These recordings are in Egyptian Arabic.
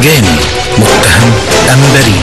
جاني متهم أم بريء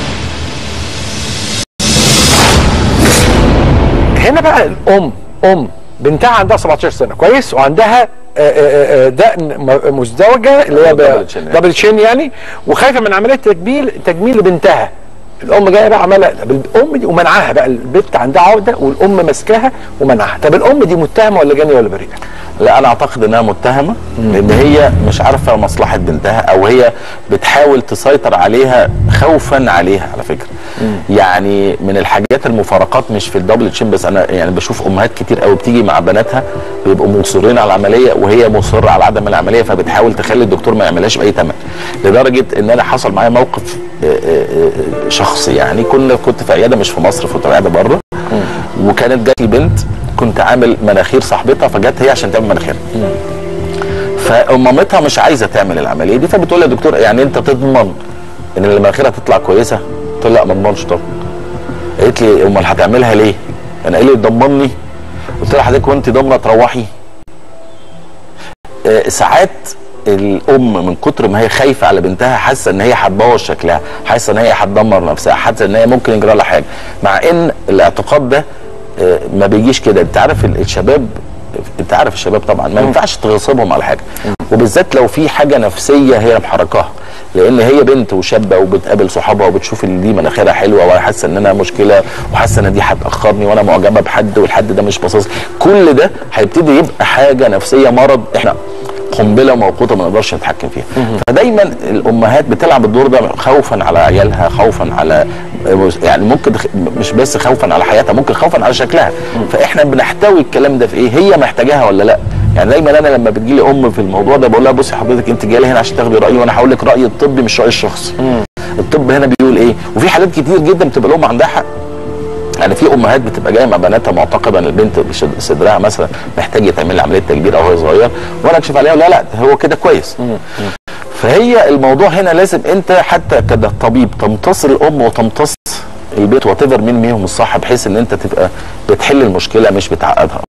هنا بقى الام ام بنتها عندها 17 سنه كويس وعندها آه، آه، آه، دقن م- مزدوجه اللي هي دبل تشين يعني. دبل تشين يعني وخايفه من عمليه تجميل تجميل لبنتها الام جايه بقى عماله طب الام دي ومنعها بقى البنت عندها عقده والام ماسكاها ومنعها طب الام دي متهمه ولا جانيه ولا بريئه؟ لا انا اعتقد انها متهمه لان هي مش عارفه مصلحه بنتها او هي بتحاول تسيطر عليها خوفا عليها على فكره يعني من الحاجات المفارقات مش في الدبل تشين بس انا يعني بشوف امهات كتير قوي بتيجي مع بناتها بيبقوا مصرين على العمليه وهي مصره على عدم العمليه فبتحاول تخلي الدكتور ما يعملهاش باي ثمن لدرجه ان انا حصل معايا موقف آه، آه، آه، شخصي يعني كنا كنت في عياده مش في مصر كنت في عياده بره وكانت جات لي بنت كنت عامل مناخير صاحبتها فجت هي عشان تعمل مناخيرها فمامتها مش عايزه تعمل العمليه دي فبتقول يا دكتور يعني انت تضمن ان المناخير هتطلع كويسه؟ قلت لها لا ما اضمنش طبعا قالت لي امال هتعملها ليه؟ انا ايه اللي تضمني؟ قلت لها حضرتك وانت ضامنه تروحي؟ آه، ساعات الام من كتر ما هي خايفه على بنتها حاسه ان هي هتبوظ شكلها حاسه ان هي هتدمر نفسها حاسه ان هي ممكن يجرى لها حاجه مع ان الاعتقاد ده آه، ما بيجيش كده انت عارف ال- الشباب انت عارف الشباب طبعا ما ينفعش تغصبهم على حاجه وبالذات لو في حاجه نفسيه هي محركاها لان هي بنت وشابه وبتقابل صحابها وبتشوف ان دي مناخيرها حلوه وانا حاسه ان انا مشكله وحاسه ان دي هتاخرني وانا معجبه بحد والحد ده مش باصص لي. كل ده هيبتدي يبقى حاجه نفسيه مرض احنا قنبله موقوته ما نقدرش نتحكم فيها فدايما الامهات بتلعب الدور ده خوفا على عيالها خوفا على يعني ممكن خ- مش بس خوفا على حياتها ممكن خوفا على شكلها فاحنا بنحتوي الكلام ده في ايه هي محتاجاها ولا لا يعني دايما انا لما بتجي لي ام في الموضوع ده بقول لها بصي حضرتك انت جايه لي هنا عشان تاخدي رايي وانا هقول لك رايي الطبي مش رايي الشخصي الطب هنا بيقول ايه وفي حالات كتير جدا بتبقى الام عندها حق يعني في امهات بتبقى جايه مع بناتها معتقده ان البنت بشد- صدرها مثلا محتاج يتعمل لها عمليه تكبير او هي صغير وانا اكشف عليها لا لا هو كده كويس فهي الموضوع هنا لازم انت حتى كطبيب تمتص الام وتمتص البيت وات مين فيهم الصح بحيث ان انت تبقى بتحل المشكله مش بتعقدها